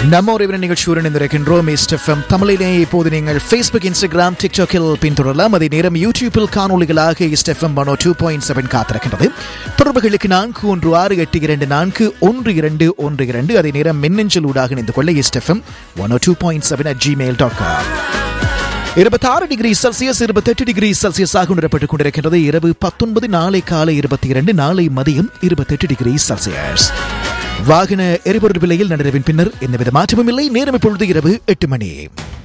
நம்ம ஒரு இவர நிகழ்ச்சியுடன் இருக்கின்றோம் எஸ்எஃப்எம் தமிழிலே இப்போது நீங்கள் ஃபேஸ்புக் இன்ஸ்டாகிராம் டிக்டாக்கில் பின்தொடரலாம் அதே நேரம் யூடியூப்பில் காணொலிகளாக SFM one two point seven காத்திருக்கின்றது தொடர்புகளுக்கு நான்கு ஒன்று ஆறு எட்டு இரண்டு நான்கு ஒன்று இரண்டு ஒன்று இரண்டு அதே நேரம் மின்னஞ்சல் ஊடாக இணைந்து கொள்ள SFM one two point seven at Gmail dot com இருபத்தாறு டிகிரி செல்சியஸ் இருபத்தெட்டு டிகிரி செல்சியஸாக உணரப்பட்டுக் கொண்டிருக்கின்றது இரவு பத்தொன்பது நாளை காலை இருபத்தி இரண்டு நாளை மதியம் இருபத்தெட்டு டிகிரி செல்சியஸ் வாகன எரிபொருள் விலையில் நடுரவின் பின்னர் எந்தவித மாற்றமும் இல்லை நேரம் இப்பொழுது இரவு எட்டு மணி